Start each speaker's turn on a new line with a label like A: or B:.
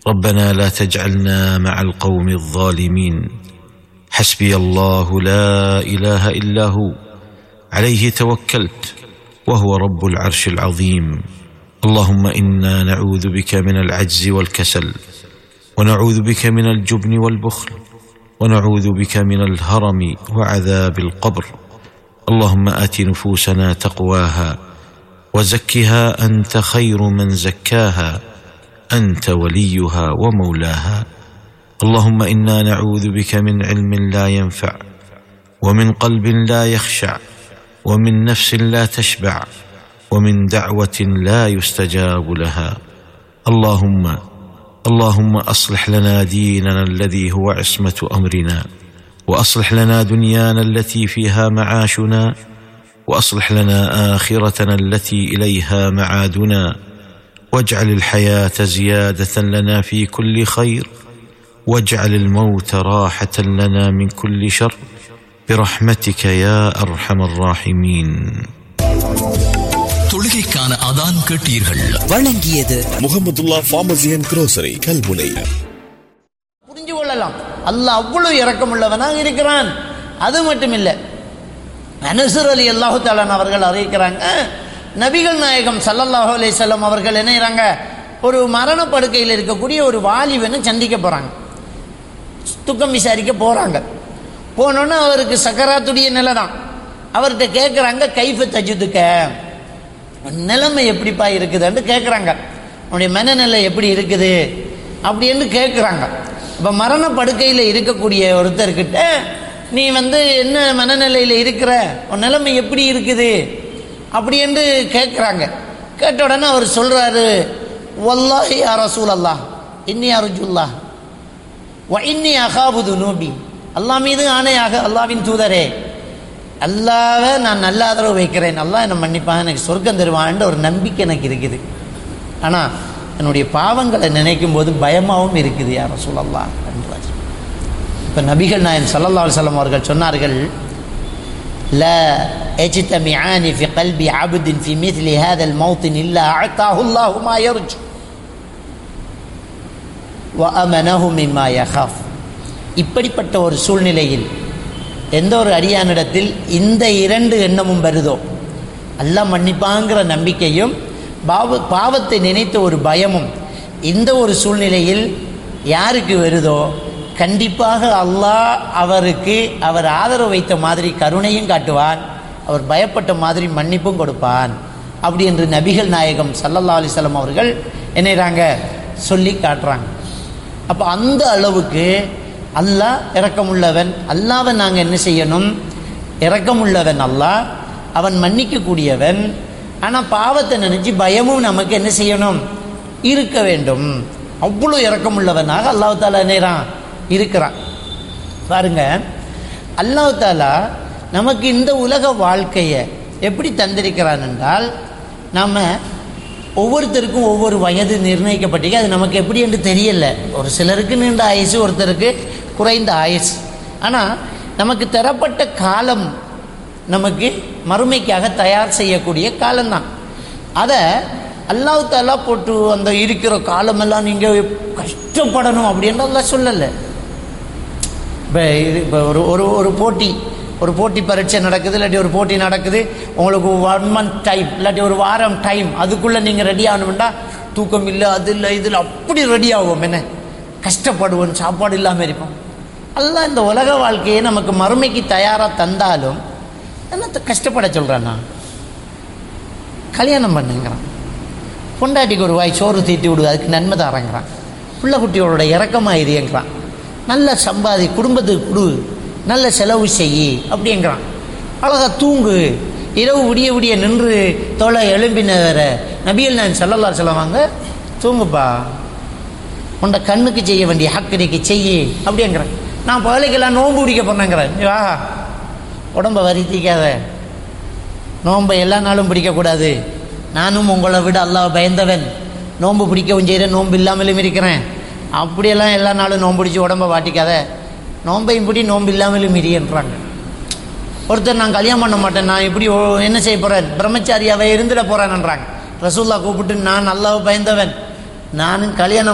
A: ربنا لا تجعلنا مع القوم الظالمين حسبي الله لا اله الا هو عليه توكلت وهو رب العرش العظيم اللهم انا نعوذ بك من العجز والكسل ونعوذ بك من الجبن والبخل ونعوذ بك من الهرم وعذاب القبر اللهم ات نفوسنا تقواها وزكها انت خير من زكاها انت وليها ومولاها اللهم انا نعوذ بك من علم لا ينفع ومن قلب لا يخشع ومن نفس لا تشبع ومن دعوه لا يستجاب لها اللهم اللهم اصلح لنا ديننا الذي هو عصمه امرنا واصلح لنا دنيانا التي فيها معاشنا واصلح لنا اخرتنا التي اليها معادنا واجعل الحياه زياده لنا في كل خير واجعل الموت راحه لنا من كل شر برحمتك يا ارحم الراحمين
B: தொழுகைக்கான அதான் கேட்டீர்கள்
C: வழங்கியது
D: Muhammadullah pharmacy and grocery Kalmunai
E: புரிஞ்சு கொள்ளலாம் அல்லாஹ் அவ்வளவு இரக்கமுள்ளவனாக இருக்கிறான் அது மட்டும் இல்லை அனசர் அலி அல்லாஹு தாலான் அவர்கள் அறிவிக்கிறாங்க நபிகள் நாயகம் சல்லல்லாஹு அலைஹிஸ்ஸலாம் அவர்கள் என்னறாங்க ஒரு மரண படுக்கையில் இருக்கக்கூடிய ஒரு வாலிபனை சந்திக்க போறாங்க துக்கம் விசாரிக்க போறாங்க போனோன்னே அவருக்கு சக்கராத்துடைய நிலை தான் அவர்கிட்ட கேட்குறாங்க கைஃப தஜுதுக்க நிலைமை எப்படிப்பா இருக்குதுன்னு கேட்குறாங்க உன்னுடைய மனநிலை எப்படி இருக்குது அப்படின்னு கேட்குறாங்க இப்போ மரண படுக்கையில் இருக்கக்கூடிய ஒருத்தர்கிட்ட நீ வந்து என்ன மனநிலையில் இருக்கிற உன் நிலைமை எப்படி இருக்குது அப்படி என்று கேட்குறாங்க கேட்ட உடனே அவர் சொல்கிறாரு வல்லாஹி யா ரசூல் அல்லாஹ் இன்னி அருஜுல்லா வ இன்னி அகாபுது நோபி அல்லாஹ் மீது ஆணையாக அல்லாவின் தூதரே அல்லாவை நான் நல்ல ஆதரவு வைக்கிறேன் அல்லாஹ் என்னை மன்னிப்பான் எனக்கு சொர்க்கம் தருவான்ற ஒரு நம்பிக்கை எனக்கு இருக்குது ஆனால் என்னுடைய பாவங்களை நினைக்கும் போது பயமாகவும் இருக்குது யார சொல்லலாம் என்றார் இப்போ நபிகள் நாயன் சல்லல்லா அலுவலம் அவர்கள் சொன்னார்கள் لا يجتمعان في قلب عبد في مثل هذا الموطن إلا أعطاه الله ما يرجو وأمنه مما يخاف இப்படிப்பட்ட ஒரு சூழ்நிலையில் எந்த ஒரு அடியானிடத்தில் இந்த இரண்டு எண்ணமும் வருதோ அல்லாஹ் மன்னிப்பாங்கிற நம்பிக்கையும் பாவ பாவத்தை நினைத்த ஒரு பயமும் இந்த ஒரு சூழ்நிலையில் யாருக்கு வருதோ கண்டிப்பாக அல்லாஹ் அவருக்கு அவர் ஆதரவு வைத்த மாதிரி கருணையும் காட்டுவான் அவர் பயப்பட்ட மாதிரி மன்னிப்பும் கொடுப்பான் அப்படி என்று நபிகள் நாயகம் சல்லல்லா அலிசல்லாம் அவர்கள் என்னறாங்க சொல்லி காட்டுறாங்க அப்போ அந்த அளவுக்கு அல்லாஹ் இரக்கமுள்ளவன் அல்லாவை நாங்கள் என்ன செய்யணும் இரக்கமுள்ளவன் அல்லாஹ் அவன் மன்னிக்கக்கூடியவன் ஆனால் பாவத்தை நினச்சி பயமும் நமக்கு என்ன செய்யணும் இருக்க வேண்டும் அவ்வளோ இரக்கமுள்ளவனாக அல்லாஹ் தாலா நேரான் இருக்கிறான் பாருங்க அல்லாஹ் தாலா நமக்கு இந்த உலக வாழ்க்கையை எப்படி தந்திருக்கிறான் என்றால் நாம் ஒவ்வொருத்தருக்கும் ஒவ்வொரு வயது நிர்ணயிக்கப்பட்டிருக்கு அது நமக்கு எப்படி என்று தெரியல ஒரு சிலருக்கு நீண்ட ஆயுசு ஒருத்தருக்கு குறைந்த ஆயுசு ஆனால் நமக்கு தரப்பட்ட காலம் நமக்கு மறுமைக்காக தயார் செய்யக்கூடிய காலம்தான் அதை அல்லாஹ் தாலா போட்டு அந்த இருக்கிற காலமெல்லாம் நீங்கள் கஷ்டப்படணும் அப்படின்றதெல்லாம் சொல்லலை இப்போ இது இப்போ ஒரு ஒரு ஒரு போட்டி ஒரு போட்டி பரீட்சை நடக்குது இல்லாட்டி ஒரு போட்டி நடக்குது உங்களுக்கு ஒன் மந்த் டைம் இல்லாட்டி ஒரு வாரம் டைம் அதுக்குள்ளே நீங்கள் ரெடி ஆகணும்னா தூக்கம் இல்லை அது இல்லை இதில் அப்படி ரெடி ஆகும் என்ன கஷ்டப்படுவோம் சாப்பாடு இல்லாமல் இருப்போம் எல்லாம் இந்த உலக வாழ்க்கையை நமக்கு மறுமைக்கு தயாராக தந்தாலும் என்னத்தை கஷ்டப்பட சொல்கிறான்னா கல்யாணம் பண்ணுங்கிறான் பொண்டாட்டிக்கு ஒரு வாய் சோறு தீட்டி விடுது அதுக்கு நன்மை தரங்கிறான் பிள்ளை குட்டியோட இறக்கமாக இருங்கிறான் நல்ல சம்பாதி குடும்பத்துக்கு கொடு நல்ல செலவு செய் அப்படிங்கிறான் அழகா தூங்கு இரவு விடிய விடிய நின்று தொலை எழும்பினவர நபியல் நான் செல்லல்லா செல்லவாங்க தூங்குப்பா உன்னை கண்ணுக்கு செய்ய வேண்டிய ஹக்கடிக்கு செய்யி அப்படிங்கிறேன் நான் பகலைக்கெல்லாம் நோன்பு பிடிக்க போனேங்கிறேன் வா உடம்பை வருத்திக்காத நோன்பை எல்லா நாளும் பிடிக்கக்கூடாது நானும் உங்களை விட அல்லாஹ் பயந்தவன் நோன்பு பிடிக்கவும் செய்கிறேன் நோன்பு இல்லாமலும் இருக்கிறேன் அப்படியெல்லாம் எல்லா நாளும் நோன்பு பிடிச்சி உடம்பை வாட்டிக்காத நோன்பையும் பிடி நோன்பு இல்லாமலும் மிரியன்றாங்க ஒருத்தர் நான் கல்யாணம் பண்ண மாட்டேன் நான் இப்படி ஓ- என்ன செய்ய போகிறேன் பிரம்மச்சாரியாவை இருந்துட போகிறேன்ன்றாங்க ரசூல்லா கூப்பிட்டு நான் அல்லாஹ் பயந்தவன் நானும் கல்யாணம்